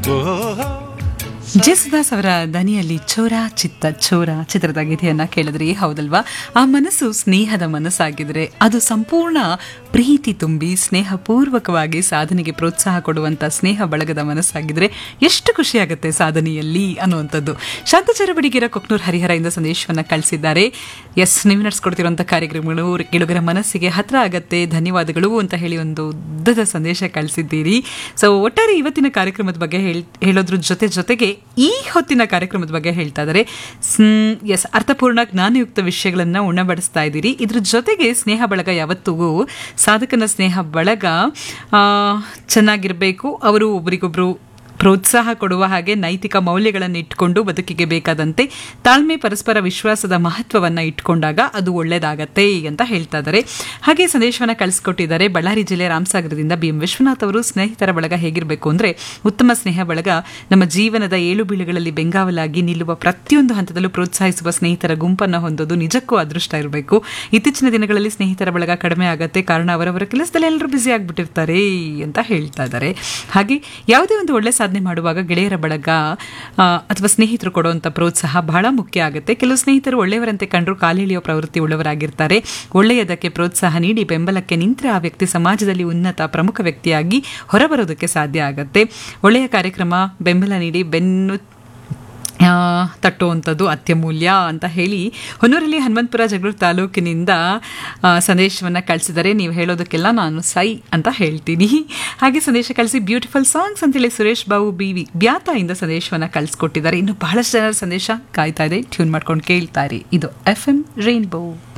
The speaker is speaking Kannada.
ಜೇಸುದಾಸ್ ಅವರ ದನಿಯಲ್ಲಿ ಚೋರ ಚಿತ್ತ ಚೋರ ಚಿತ್ರದ ಗೀತೆಯನ್ನ ಕೇಳಿದ್ರಿ ಹೌದಲ್ವಾ ಆ ಮನಸ್ಸು ಸ್ನೇಹದ ಮನಸ್ಸಾಗಿದ್ರೆ ಅದು ಸಂಪೂರ್ಣ ಪ್ರೀತಿ ತುಂಬಿ ಸ್ನೇಹಪೂರ್ವಕವಾಗಿ ಸಾಧನೆಗೆ ಪ್ರೋತ್ಸಾಹ ಕೊಡುವಂತ ಸ್ನೇಹ ಬಳಗದ ಮನಸ್ಸಾಗಿದ್ರೆ ಎಷ್ಟು ಖುಷಿಯಾಗುತ್ತೆ ಸಾಧನೆಯಲ್ಲಿ ಅನ್ನುವಂಥದ್ದು ಶಾಂತಚಾರ ಬಡಿಗೆರ ಕೊಕ್ನೂರ್ ಹರಿಹರದಿಂದ ಸಂದೇಶವನ್ನ ಕಳಿಸಿದ್ದಾರೆ ಎಸ್ ನೀವು ನಡೆಸ್ಕೊಡ್ತಿರುವಂಥ ಕಾರ್ಯಕ್ರಮಗಳು ಕೇಳುಗರ ಮನಸ್ಸಿಗೆ ಹತ್ರ ಆಗತ್ತೆ ಧನ್ಯವಾದಗಳು ಅಂತ ಹೇಳಿ ಒಂದು ಉದ್ದದ ಸಂದೇಶ ಕಳಿಸಿದ್ದೀರಿ ಸೊ ಒಟ್ಟಾರೆ ಇವತ್ತಿನ ಕಾರ್ಯಕ್ರಮದ ಬಗ್ಗೆ ಹೇಳ್- ಹೇಳೋದ್ರ ಜೊತೆ ಜೊತೆಗೆ ಈ ಹೊತ್ತಿನ ಕಾರ್ಯಕ್ರಮದ ಬಗ್ಗೆ ಹೇಳ್ತಾ ಇದ್ದಾರೆ ಎಸ್ ಅರ್ಥಪೂರ್ಣ ಜ್ಞಾನಯುಕ್ತ ವಿಷಯಗಳನ್ನ ಉಣಬಡಿಸ್ತಾ ಇದ್ದೀರಿ ಇದ್ರ ಜೊತೆಗೆ ಸ್ನೇಹ ಬಳಗ ಯಾವತ್ತಿಗೂ ಸಾಧಕನ ಸ್ನೇಹ ಬಳಗ ಆ, ಚೆನ್ನಾಗಿರ್ಬೇಕು ಅವರು ಒಬ್ರಿಗೊಬ್ರು ಪ್ರೋತ್ಸಾಹ ಕೊಡುವ ಹಾಗೆ ನೈತಿಕ ಮೌಲ್ಯಗಳನ್ನು ಇಟ್ಕೊಂಡು ಬದುಕಿಗೆ ಬೇಕಾದಂತೆ ತಾಳ್ಮೆ ಪರಸ್ಪರ ವಿಶ್ವಾಸದ ಮಹತ್ವವನ್ನ ಇಟ್ಕೊಂಡಾಗ ಅದು ಒಳ್ಳೇದಾಗತ್ತೆ ಅಂತ ಹೇಳ್ತಾ ಇದ್ದಾರೆ ಹಾಗೆ ಸಂದೇಶವನ್ನ ಕಳಿಸ್ಕೊಟ್ಟಿದ್ದಾರೆ ಬಳ್ಳಾರಿ ಜಿಲ್ಲೆ ರಾಮಸಾಗರದಿಂದ ಬಿ ಎಂ ವಿಶ್ವನಾಥ್ ಅವರು ಸ್ನೇಹಿತರ ಬಳಗ ಹೇಗಿರಬೇಕು ಅಂದ್ರೆ ಉತ್ತಮ ಸ್ನೇಹ ಬಳಗ ನಮ್ಮ ಜೀವನದ ಏಳು ಬೀಳುಗಳಲ್ಲಿ ಬೆಂಗಾವಲಾಗಿ ನಿಲ್ಲುವ ಪ್ರತಿಯೊಂದು ಹಂತದಲ್ಲೂ ಪ್ರೋತ್ಸಾಹಿಸುವ ಸ್ನೇಹಿತರ ಗುಂಪನ್ನು ಹೊಂದೋದು ನಿಜಕ್ಕೂ ಅದೃಷ್ಟ ಇರಬೇಕು ಇತ್ತೀಚಿನ ದಿನಗಳಲ್ಲಿ ಸ್ನೇಹಿತರ ಬಳಗ ಕಡಿಮೆ ಆಗತ್ತೆ ಕಾರಣ ಅವರವರ ಕೆಲಸದಲ್ಲಿ ಎಲ್ಲರೂ ಬ್ಯುಸಿ ಆಗಿಬಿಟ್ಟಿರ್ತಾರೆ ಅಂತ ಹೇಳ್ತಾ ಇದ್ದಾರೆ ಹಾಗೆ ಯಾವುದೇ ಒಂದು ಒಳ್ಳೆ ಸಾಧನೆ ಮಾಡುವಾಗ ಗೆಳೆಯರ ಬಳಗ ಆ, ಅಥವಾ ಸ್ನೇಹಿತರು ಕೊಡುವಂಥ ಪ್ರೋತ್ಸಾಹ ಬಹಳ ಮುಖ್ಯ ಆಗುತ್ತೆ ಕೆಲವು ಸ್ನೇಹಿತರು ಒಳ್ಳೆಯವರಂತೆ ಕಂಡರೂ ಕಾಲಿಳಿಯೋ ಪ್ರವೃತ್ತಿ ಉಳ್ಳವರಾಗಿರ್ತಾರೆ ಒಳ್ಳೆಯದಕ್ಕೆ ಪ್ರೋತ್ಸಾಹ ನೀಡಿ ಬೆಂಬಲಕ್ಕೆ ನಿಂತರೆ ಆ ವ್ಯಕ್ತಿ ಸಮಾಜದಲ್ಲಿ ಉನ್ನತ ಪ್ರಮುಖ ವ್ಯಕ್ತಿಯಾಗಿ ಹೊರಬರೋದಕ್ಕೆ ಸಾಧ್ಯ ಆಗುತ್ತೆ ಒಳ್ಳೆಯ ಕಾರ್ಯಕ್ರಮ ಬೆಂಬಲ ನೀಡಿ ಬೆನ್ನು ಆ, ತಟ್ಟುವಂಥದ್ದು ಅತ್ಯಮೂಲ್ಯ ಅಂತ ಹೇಳಿ ಹೊನ್ನೂರಲ್ಲಿ ಹನುಮಂತಪುರ ಜಗಳೂರು ತಾಲೂಕಿನಿಂದ ಸಂದೇಶವನ್ನು ಕಳಿಸಿದರೆ ನೀವು ಹೇಳೋದಕ್ಕೆಲ್ಲ ನಾನು ಸೈ ಅಂತ ಹೇಳ್ತೀನಿ ಹಾಗೆ ಸಂದೇಶ ಕಳಿಸಿ ಬ್ಯೂಟಿಫುಲ್ ಸಾಂಗ್ಸ್ ಅಂತೇಳಿ ಸುರೇಶ್ ಬಾಬು ಬಿ ವಿ ಬ್ಯಾತಾಯಿಂದ ಸಂದೇಶವನ್ನು ಕಳಿಸ್ಕೊಟ್ಟಿದ್ದಾರೆ ಇನ್ನು ಬಹಳಷ್ಟು ಜನರ ಸಂದೇಶ ಕಾಯ್ತಾ ಇದೆ ಟ್ಯೂನ್ ಮಾಡ್ಕೊಂಡು ಕೇಳ್ತಾರೆ ಇದು ಎಫ್ ಎಂ ರೈನ್ಬೋ